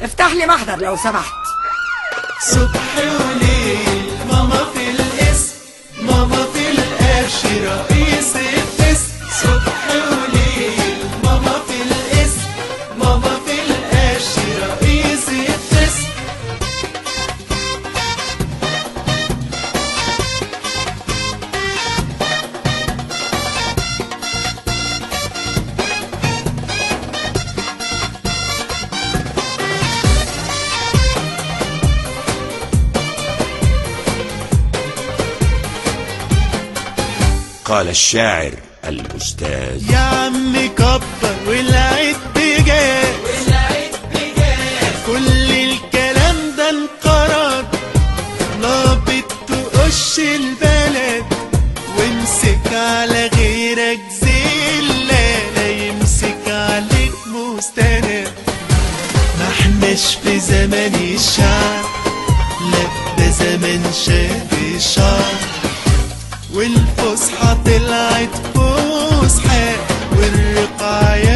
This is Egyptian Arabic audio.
افتح لي محضر لو سمحت صبح وليل ماما في الاسم ماما في القرش رئيس القسم صبح وليل ماما في الاسم ماما في القرش رئيس القسم قال الشاعر الأستاذ يا عم كبر والعيد بجاز كل الكلام ده انقرض نابط تقش البلد وامسك على غيرك زلة لا يمسك عليك مستند ما احناش في زمن الشعب لا ده زمن شاب الشعب والفصحى طلعت فصحى والرقعة